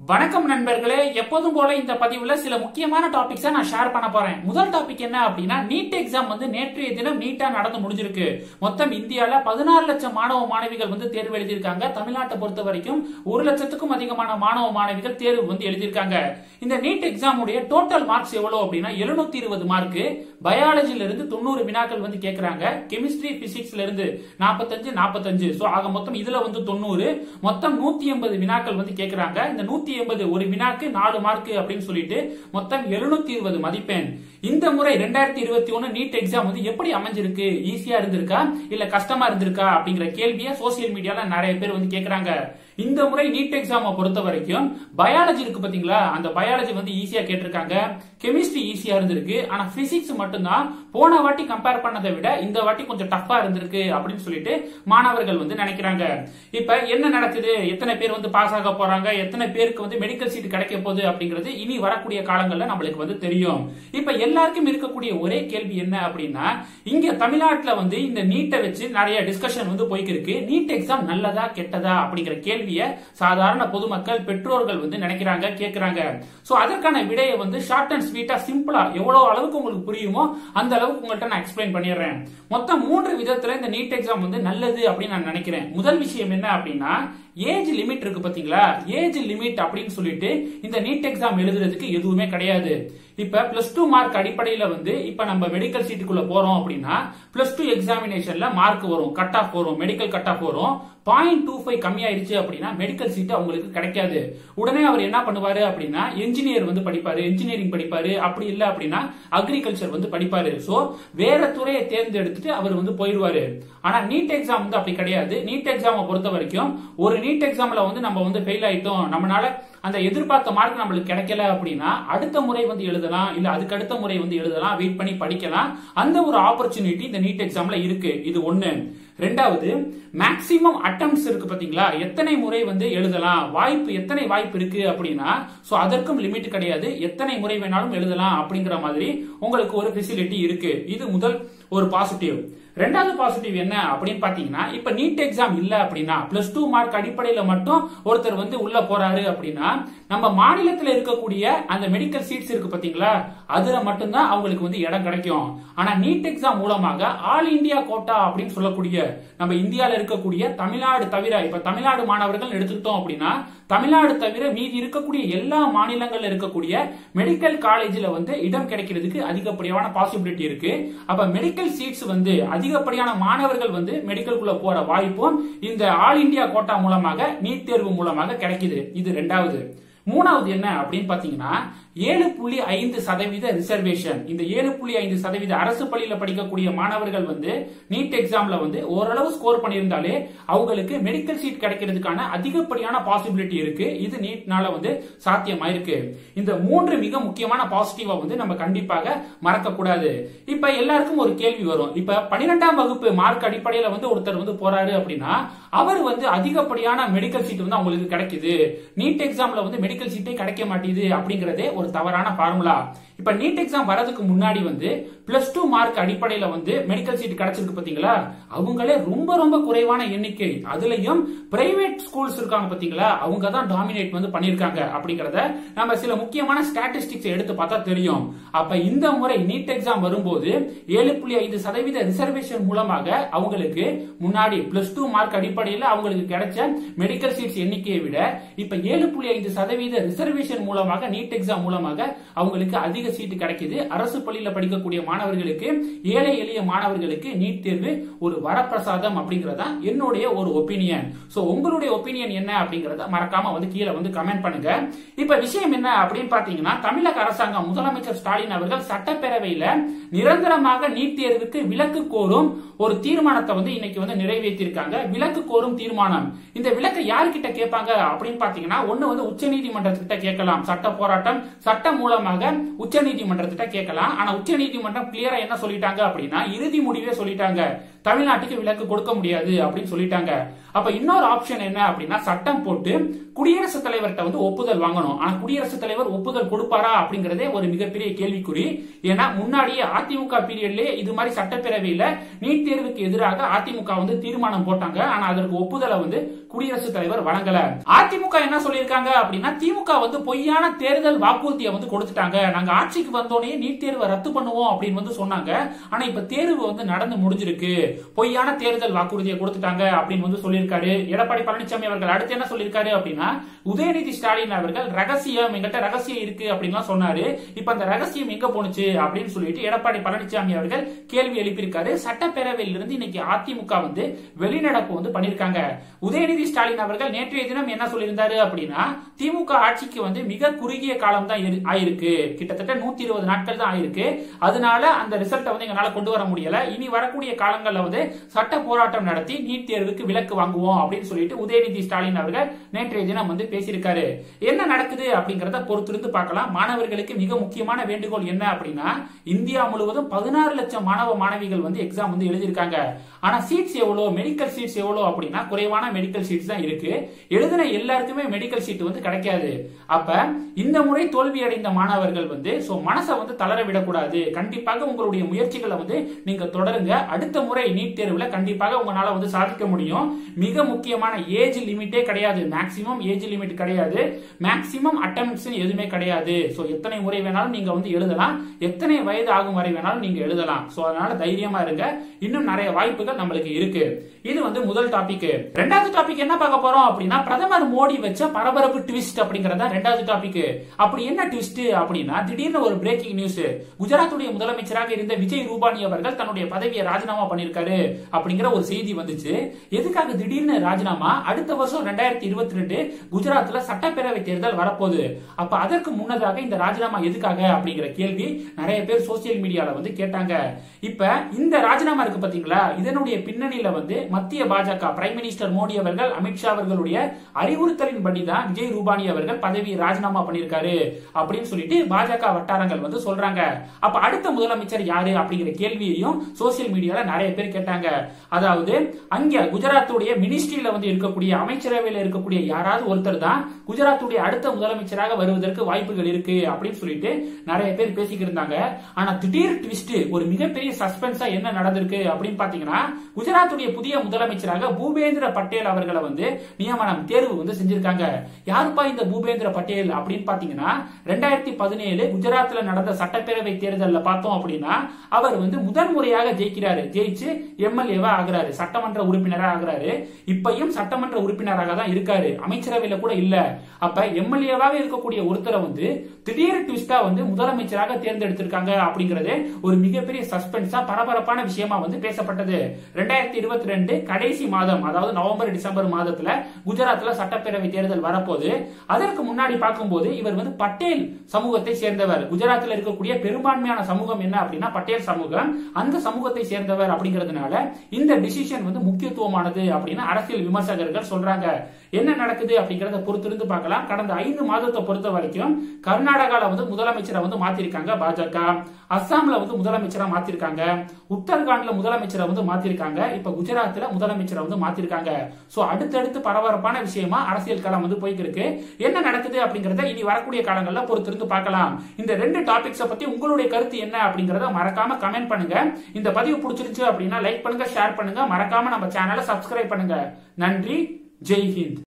வணக்கம் நண்பர்களே எப்போதும் போல இந்த பதிவுல சில முக்கியமான டாபிக்ஸை நான் ஷேர் பண்ண போறேன் முதல் டாபிக் என்ன அப்படின்னா நீட் எக்ஸாம் வந்து நேற்றைய தினம் நீட்டா நடந்து முடிஞ்சிருக்கு மொத்தம் இந்தியால பதினாறு லட்சம் மாணவ மாணவிகள் வந்து தேர்வு எழுதியிருக்காங்க தமிழ்நாட்டை பொறுத்த வரைக்கும் ஒரு லட்சத்துக்கும் அதிகமான மாணவ மாணவிகள் தேர்வு வந்து எழுதியிருக்காங்க இந்த நீட் எக்ஸாம் உடைய டோட்டல் மார்க்ஸ் எவ்வளவு அப்படின்னா எழுநூத்தி இருபது மார்க் பயாலஜில இருந்து தொண்ணூறு வினாக்கள் வந்து கேட்கறாங்க கெமிஸ்ட்ரி பிசிக்ஸ்ல இருந்து நாற்பத்தஞ்சு நாற்பத்தஞ்சு சோ ஆக மொத்தம் இதுல வந்து தொண்ணூறு மொத்தம் நூத்தி எண்பது வினாக்கள் வந்து கேட்கறாங்க இந்த நூத்தி எண்பது ஒரு வினாக்கு நாலு மார்க் அப்படின்னு சொல்லிட்டு மொத்தம் எழுநூத்தி இருபது மதிப்பெண் இந்த முறை ரெண்டாயிரத்தி இருபத்தி ஒன்னு நீட் எக்ஸாம் வந்து எப்படி அமைஞ்சிருக்கு ஈஸியா இருந்திருக்கா இல்ல கஷ்டமா இருந்திருக்கா அப்படிங்கிற கேள்வியை சோசியல் மீடியால நிறைய பேர் வந்து கேக்குறாங்க இந்த முறை நீட் எக்ஸாம் பொறுத்த வரைக்கும் பயாலஜி இருக்கு பாத்தீங்களா அந்த பயாலஜி வந்து ஈஸியா கேட்டிருக்காங்க கெமிஸ்ட்ரி ஈஸியா இருந்திருக்கு ஆனா பிசிக்ஸ் மட்டும்தான் போன வாட்டி கம்பேர் பண்ணதை விட இந்த வாட்டி கொஞ்சம் டஃபா இருந்திருக்கு அப்படின்னு சொல்லிட்டு மாணவர்கள் வந்து நினைக்கிறாங்க இப்ப என்ன நடக்குது எத்தனை பேர் வந்து பாஸ் ஆக போறாங்க எத்தனை பேருக்கு வந்து மெடிக்கல் சீட் கிடைக்க போகுது அப்படிங்கிறது இனி வரக்கூடிய காலங்கள்ல நம்மளுக்கு வந்து தெரியும் இப்ப எல்லாருக்கும் இருக்கக்கூடிய ஒரே கேள்வி என்ன அப்படின்னா இங்க தமிழ்நாட்டுல வந்து இந்த நீட்டை வச்சு நிறைய டிஸ்கஷன் வந்து போய்க்கு இருக்கு நீட் எக்ஸாம் நல்லதா கெட்டதா அப்படிங்கிற கேள்வியை சாதாரண பொதுமக்கள் பெற்றோர்கள் வந்து நினைக்கிறாங்க கேட்கிறாங்க சோ அதற்கான விடையை வந்து ஷார்ட் அண்ட் ஸ்வீட்டா சிம்பிளா எவ்வளவு அளவுக்கு உங்களுக்கு புரியுமோ அந்த அளவுக்கு உங்கள்கிட்ட நான் எக்ஸ்பிளைன் பண்ணிடுறேன் மொத்தம் மூன்று விதத்துல இந்த நீட் எக்ஸாம் வந்து நல்லது அப்படின்னு நான் நினைக்கிறேன் முதல் விஷயம் என்ன அப்படின்னா ஏஜ் லிமிட் இருக்கு பாத்தீங்களா ஏஜ் லிமிட் அப்படின்னு சொல்லிட்டு இந்த நீட் எக்ஸாம் எழுதுறதுக்கு எதுவுமே கிடையாது இப்ப பிளஸ் டூ மார்க் அடிப்படையில வந்து இப்ப நம்ம மெடிக்கல் சீட்டுக்குள்ள போறோம் அப்படின்னா பிளஸ் டூ எக்ஸாமினேஷன்ல மார்க் வரும் கட் ஆஃப் வரும் மெடிக்கல் கட் ஆஃப் வரும் பாயிண்ட் டூ ஃபைவ் கம்மியாயிருச்சு அப்படின்னா மெடிக்கல் சீட் அவங்களுக்கு கிடைக்காது உடனே அவர் என்ன பண்ணுவாரு அப்படின்னா என்ஜினியர் வந்து படிப்பாரு என்ஜினியரிங் படிப்பாரு அப்படி இல்ல அப்படின்னா அக்ரிகல்ச்சர் வந்து படிப்பாரு சோ வேற துறையை தேர்ந்தெடுத்துட்டு அவர் வந்து போயிடுவாரு ஆனா நீட் எக்ஸாம் வந்து அப்படி கிடையாது நீட் எக்ஸாமை பொறுத்த வரைக்கும் ஒரு நீட் எக்ஸாம்ல வந்து நம்ம வந்து ஃபெயில் ஆயிட்டோம் நம்மளால அந்த எதிர்பார்த்த மார்க் நம்மளுக்கு கிடைக்கல அப்படின்னா அடுத்த முறை வந்து எழுதலாம் இல்ல அதுக்கு அடுத்த முறை வந்து எழுதலாம் வெயிட் பண்ணி படிக்கலாம் அந்த ஒரு ஆப்பர்ச்சுனிட்டி இந்த நீட் எக்ஸாம்ல இருக்கு இது ஒண்ணு ரெண்டாவது மேக்சிமம் அட்டம்ஸ் இருக்கு பாத்தீங்களா எத்தனை முறை வந்து எழுதலாம் வாய்ப்பு எத்தனை வாய்ப்பு இருக்கு அப்படின்னா சோ அதற்கும் லிமிட் கிடையாது எத்தனை முறை வேணாலும் எழுதலாம் அப்படிங்கிற மாதிரி உங்களுக்கு ஒரு ஃபெசிலிட்டி இருக்கு இது முதல் ஒரு பாசிட்டிவ் ரெண்டாவது பாசிட்டிவ் என்ன அப்படின்னு பாத்தீங்கன்னா இப்ப நீட் எக்ஸாம் இல்ல அப்படின்னா பிளஸ் டூ மார்க் அடிப்படையில மட்டும் ஒருத்தர் வந்து உள்ள போறாரு அப்படின்னா நம்ம மாநிலத்தில் இருக்கக்கூடிய அந்த மெடிக்கல் சீட்ஸ் இருக்கு பாத்தீங்களா அதுல மட்டும்தான் அவங்களுக்கு வந்து இடம் கிடைக்கும் ஆனா நீட் எக்ஸாம் மூலமாக ஆல் இந்தியா கோட்டா அப்படின்னு சொல்லக்கூடிய நம்ம இந்தியால இருக்கக்கூடிய தமிழ்நாடு தவிர இப்ப தமிழ்நாடு மாணவர்கள் எடுத்துக்கிட்டோம் அப்படின்னா தமிழ்நாடு தவிர மீதி இருக்கக்கூடிய எல்லா மாநிலங்கள்ல இருக்கக்கூடிய மெடிக்கல் காலேஜ்ல வந்து இடம் கிடைக்கிறதுக்கு அதிகப்படியான பாசிபிலிட்டி இருக்கு அப்ப மெடிக்கல் சீட்ஸ் வந்து அதிகப்படியான மாணவர்கள் வந்து மெடிக்கலுக்குள்ள போற வாய்ப்பும் இந்த ஆல் இந்தியா கோட்டா மூலமாக நீட் தேர்வு மூலமாக கிடைக்குது இது ரெண்டாவது மூணாவது என்ன அப்படின்னு பாத்தீங்கன்னா ஏழு புள்ளி ஐந்து சதவீத ரிசர்வேஷன் இந்த ஏழு புள்ளி ஐந்து சதவீத அரசு பள்ளியில படிக்கக்கூடிய மாணவர்கள் வந்து நீட் எக்ஸாம்ல வந்து ஓரளவு ஸ்கோர் பண்ணியிருந்தாலே அவங்களுக்கு மெடிக்கல் சீட் கிடைக்கிறதுக்கான அதிகப்படியான பாசிபிலிட்டி இருக்கு இது நீட்னால வந்து சாத்தியமாயிருக்கு இந்த மூன்று மிக முக்கியமான பாசிட்டிவா வந்து நம்ம கண்டிப்பாக மறக்க கூடாது இப்ப எல்லாருக்கும் ஒரு கேள்வி வரும் இப்ப பன்னிரெண்டாம் வகுப்பு மார்க் அடிப்படையில வந்து ஒருத்தர் வந்து போறாரு அப்படின்னா அவர் வந்து அதிகப்படியான மெடிக்கல் சீட் வந்து அவங்களுக்கு கிடைக்குது நீட் எக்ஸாம்ல வந்து மெடிக்கல் சீட்டே கிடைக்க மாட்டேது அப்படிங்கறதே ஒரு தவறான ஃபார்முலா இப்ப நீட் எக்ஸாம் வரதுக்கு முன்னாடி வந்து பிளஸ் டூ மார்க் அடிப்படையில வந்து மெடிக்கல் சீட் கிடைச்சிருக்கு பாத்தீங்களா அவங்களே ரொம்ப ரொம்ப குறைவான எண்ணிக்கை அதுலயும் பிரைவேட் ஸ்கூல்ஸ் இருக்காங்க பாத்தீங்களா அவங்க தான் டாமினேட் வந்து பண்ணிருக்காங்க அப்படிங்கறத நம்ம சில முக்கியமான ஸ்டாட்டிஸ்டிக்ஸ் எடுத்து பார்த்தா தெரியும் அப்ப இந்த முறை நீட் எக்ஸாம் வரும்போது ஏழு புள்ளி ஐந்து சதவீத ரிசர்வேஷன் மூலமாக அவங்களுக்கு முன்னாடி பிளஸ் டூ மார்க் அடிப்படையில் அவங்களுக்கு கிடைச்ச மெடிக்கல் சீட்ஸ் எண்ணிக்கையை விட இப்ப ஏழு புள்ளி ஐந்து சதவீத ரிசர்வேஷன் மூலமாக நீட் எக்ஸாம் மூலமாக அவங்களுக்கு அதிக சீட்டு கிடைக்குது அரசு பள்ளியில படிக்கக்கூடிய மாணவர்களுக்கு ஏழை எளிய மாணவர்களுக்கு நீட் தேர்வு ஒரு வரப்பிரசாதம் அப்படிங்கறதா என்னுடைய ஒரு ஒப்பீனியன் சோ உங்களுடைய ஒப்பீனியன் என்ன அப்படிங்கறத மறக்காம வந்து கீழே வந்து கமெண்ட் பண்ணுங்க இப்ப விஷயம் என்ன அப்படின்னு பாத்தீங்கன்னா தமிழக அரசாங்கம் முதலமைச்சர் ஸ்டாலின் அவர்கள் சட்டப்பேரவையில நிரந்தரமாக நீட் தேர்வுக்கு விலக்கு கோரும் ஒரு தீர்மானத்தை வந்து இன்னைக்கு வந்து நிறைவேற்றிருக்காங்க விலக்கு கோரும் தீர்மானம் இந்த விலக்கை யாருக்கிட்ட கேட்பாங்க அப்படின்னு பாத்தீங்கன்னா ஒண்ணு வந்து உச்சநீதிமன்றத்திட்ட கேட்கலாம் சட்ட போராட்டம் சட்டம் மூலமாக உச்சநீதிமன்றத்திட்ட கேட்கலாம் ஆனா உச்சநீதிமன்றம் கிளியரா என்ன சொல்லிட்டாங்க அப்படின்னா இறுதி முடிவே சொல்லிட்டாங்க தமிழ்நாட்டுக்கு விலக்கு கொடுக்க முடியாது அப்படின்னு சொல்லிட்டாங்க அப்ப இன்னொரு ஆப்ஷன் என்ன அப்படின்னா சட்டம் போட்டு குடியரசுத் தலைவர்கிட்ட வந்து ஒப்புதல் வாங்கணும் ஆனா குடியரசுத் தலைவர் ஒப்புதல் கொடுப்பாரா அப்படிங்கறதே ஒரு மிகப்பெரிய கேள்விக்குறி ஏன்னா முன்னாடியே அதிமுக பீரியட்லயே இது மாதிரி சட்டப்பேரவையில நீட் தேர்வுக்கு எதிராக அதிமுக வந்து தீர்மானம் போட்டாங்க ஆனா அதற்கு ஒப்புதலை வந்து குடியரசுத் தலைவர் வழங்கல அதிமுக என்ன சொல்லியிருக்காங்க அப்படின்னா திமுக வந்து பொய்யான தேர்தல் வாக்குறுதியை வந்து கொடுத்துட்டாங்க நாங்க ஆட்சிக்கு வந்தோடனே நீட் தேர்வை ரத்து பண்ணுவோம் அப்படின்னு வந்து சொன்னாங்க ஆனா இப்ப தேர்வு வந்து நடந்து முடிஞ்சிருக்கு பொய்யான தேர்தல் வாக்குறுதியை கொடுத்துட்டாங்க அப்படின்னு வந்து சொல்லியிருக்காரு எடப்பாடி பழனிசாமி அவர்கள் அடுத்து என்ன சொல்லியிருக்காரு அப்படின்னா உதயநிதி ஸ்டாலின் அவர்கள் ரகசியம் எங்கிட்ட ரகசியம் இருக்கு அப்படின்னு சொன்னாரு இப்ப அந்த ரகசியம் எங்க போனுச்சு அப்படின்னு சொல்லிட்டு எடப்பாடி பழனிசாமி அவர்கள் கேள்வி எழுப்பியிருக்காரு சட்டப்பேரவையில் இருந்து இன்னைக்கு அதிமுக வந்து வெளிநடப்பு வந்து பண்ணிருக்காங்க உதயநிதி ஸ்டாலின் அவர்கள் நேற்றைய தினம் என்ன சொல்லியிருந்தாரு அப்படின்னா திமுக ஆட்சிக்கு வந்து மிக குறுகிய காலம் தான் இரு- ஆயிருக்கு கிட்டத்தட்ட நூத்தி இருபது நாட்கள் தான் ஆயிருக்கு அதனால அந்த ரிசல்ட்டை வந்து எங்களால கொண்டு வர முடியல இனி வரக்கூடிய காலங்கள்ல வந்து சட்ட போராட்டம் நடத்தி நீட் தேர்வுக்கு விலக்கு வாங்குவோம் அப்படின்னு சொல்லிட்டு உதயநிதி ஸ்டாலின் அவர்கள் நேற்றைய தினம் வந்து பேசியிருக்காரு என்ன நடக்குது அப்படிங்கறத பொறுத்திருந்து பார்க்கலாம் மாணவர்களுக்கு மிக முக்கியமான வேண்டுகோள் என்ன அப்படின்னா இந்தியா முழுவதும் பதினாறு லட்சம் மாணவ மாணவிகள் வந்து எக்ஸாம் வந்து எழுதியிருக்காங்க ஆனா சீட்ஸ் எவ்வளவு மெடிக்கல் சீட்ஸ் எவ்வளவு அப்படின்னா குறைவான மெடிக்கல் சீட்ஸ் தான் இருக்கு எழுதின எல்லாருக்குமே மெடிக்கல் சீட் வந்து கிடைக்காது அப்ப இந்த முறை தோல்வி அடைந்த மாணவர்கள் வந்து சோ மனசை வந்து தளர விடக்கூடாது கண்டிப்பாக உங்களுடைய முயற்சிகளை வந்து நீங்க தொடருங்க அடுத்த முறை நீட் தேர்வுல கண்டிப்பாக உங்களால வந்து சாதிக்க முடியும் மிக முக்கியமான ஏஜ் லிமிட்டே கிடையாது மேக்ஸிமம் ஏஜ் லிமிட் கிடையாது மேக்ஸிமம் அட்டம்ஸ் எதுவுமே கிடையாது சோ எத்தனை முறை வேணாலும் நீங்க வந்து எழுதலாம் எத்தனை வயது ஆகும் வரை வேணாலும் நீங்க எழுதலாம் சோ அதனால தைரியமா இருங்க இன்னும் நிறைய வாய்ப்புகள் நம்மளுக்கு இருக்கு இது வந்து முதல் டாபிக் ரெண்டாவது டாபிக் என்ன பார்க்க போறோம் அப்படின்னா பிரதமர் மோடி வச்ச பரபரப்பு ட்விஸ்ட் அப்படிங்கறத ரெண்டாவது டாபிக் அப்படி என்ன ட்விஸ்ட் அப்படின்னா திடீர்னு ஒரு பிரேக்கிங் நியூஸ் குஜராத்துடைய முதலமைச்சராக இருந்த விஜய் ரூபானி அவர்கள் தன்னுடைய பதவியை ராஜினாமா பண்ணிருக்காரு அப்படிங்கிற ஒரு செய்தி வந்துச்சு எதுக்காக திடீர்னு ராஜினாமா அடுத்த வருஷம் ரெண்டாயிரத்தி இருபத்தி ரெண்டு குஜராத்ல சட்டப்பேரவை தேர்தல் வரப்போகுது அப்ப அதற்கு முன்னதாக இந்த ராஜினாமா எதுக்காக அப்படிங்கிற கேள்வி நிறைய பேர் சோசியல் மீடியால வந்து கேட்டாங்க இப்ப இந்த ராஜினாமா இருக்கு பாத்தீங்களா இதனுடைய பின்னணியில வந்து மத்திய பாஜக பிரைம் மினிஸ்டர் மோடி அவர்கள் அமித்ஷா அவர்களுடைய அறிவுறுத்தலின் தான் விஜய் ரூபானி அவர்கள் பதவியை ராஜினாமா பண்ணிருக்காரு அப்படின்னு சொல்லிட்டு பாஜக வட்டாரங்கள் வந்து சொல்றாங்க அப்ப அடுத்த முதலமைச்சர் யாரு அப்படிங்கிற கேள்வியையும் சோசியல் மீடியால நிறைய பேர் கேட்டாங்க அதாவது அங்க குஜராத்துடைய மினிஸ்ட்ரியில வந்து இருக்கக்கூடிய அமைச்சரவையில இருக்கக்கூடிய யாராவது ஒருத்தர் தான் குஜராத்துடைய அடுத்த முதலமைச்சராக வருவதற்கு வாய்ப்புகள் இருக்கு அப்படின்னு சொல்லிட்டு நிறைய பேர் பேசிக்கிட்டு இருந்தாங்க ஆனா திடீர் ட்விஸ்ட் ஒரு மிகப்பெரிய சஸ்பென்ஸா என்ன நடந்திருக்கு அப்படின்னு பாத்தீங்கன்னா குஜராத்துடைய புதிய முதலமைச்சராக பூபேந்திர பட்டேல் அவர்களை வந்து நியமனம் தேர்வு வந்து செஞ்சிருக்காங்க யாருப்பா இந்த பூபேந்திர பட்டேல் அப்படின்னு பாத்தீங்கன்னா ரெண்டாயிரத்தி பதினேழு குஜராத்ல நடந்த சட்டப்பேரவை தேர்தலில் பார்த்தோம் அப்படின்னா அவர் வந்து முதன் முறையாக ஜெயிக்கிறாரு ஜெயிச்சு எம்எல்ஏவா ஆகுறாரு சட்டமன்ற உறுப்பினரா ஆகுறாரு இப்பயும் சட்டமன்ற உறுப்பினராக தான் இருக்காரு அமைச்சரவையில கூட இல்ல அப்ப எம்எல்ஏவாக இருக்கக்கூடிய ஒருத்தரை வந்து திடீர் ட்விஸ்டா வந்து முதலமைச்சராக தேர்ந்தெடுத்திருக்காங்க அப்படிங்கறது ஒரு மிகப்பெரிய சஸ்பென்ஸா பரபரப்பான விஷயமா வந்து பேசப்பட்டது ரெண்டாயிரத்தி இருபத்தி ரெண்டு கடைசி மாதம் அதாவது நவம்பர் டிசம்பர் மாதத்துல குஜராத்ல சட்டப்பேரவை தேர்தல் வரப்போது அதற்கு முன்னாடி பார்க்கும்போது இவர் வந்து பட்டேல் சமூகத்தை சேர்ந்தவர் குஜராத்ல இருக்கக்கூடிய பெரும்பான்மையான சமூகம் என்ன அப்படின்னா பட்டேல் சமூகம் அந்த சமூகத்தை சேர்ந்தவர் அப்படிங்கிறதுனால இந்த டிசிஷன் வந்து முக்கியத்துவமானது அப்படின்னு அரசியல் விமர்சகர்கள் சொல்றாங்க என்ன நடக்குது அப்படிங்கறத பொறுத்திருந்து பார்க்கலாம் கடந்த ஐந்து மாதத்தை பொறுத்த வரைக்கும் கர்நாடகால வந்து முதலமைச்சரை வந்து மாத்திருக்காங்க பாஜக அஸ்ஸாம்ல வந்து முதலமைச்சரா மாத்திருக்காங்க உத்தரகாண்ட்ல முதலமைச்சரை வந்து மாத்திருக்காங்க இப்ப குஜராத்ல முதலமைச்சரை வந்து மாத்திருக்காங்க சோ அடுத்தடுத்து பரபரப்பான விஷயமா அரசியல் களம் வந்து போய்க்கு இருக்கு என்ன நடக்குது அப்படிங்கறத இனி வரக்கூடிய காலங்கள்ல பொறுத்திருந்து பார்க்கலாம் இந்த ரெண்டு டாபிக்ஸ பத்தி உங்களுடைய கருத்து என்ன அப்படிங்கறத மறக்காம கமெண்ட் பண்ணுங்க இந்த பதிவு பிடிச்சிருச்சு அப்படின்னா லைக் பண்ணுங்க ஷேர் பண்ணுங்க மறக்காம நம்ம சேனலை சப்ஸ்கிரைப் பண்ணுங்க நன்றி ஜெய் ஹிந்த்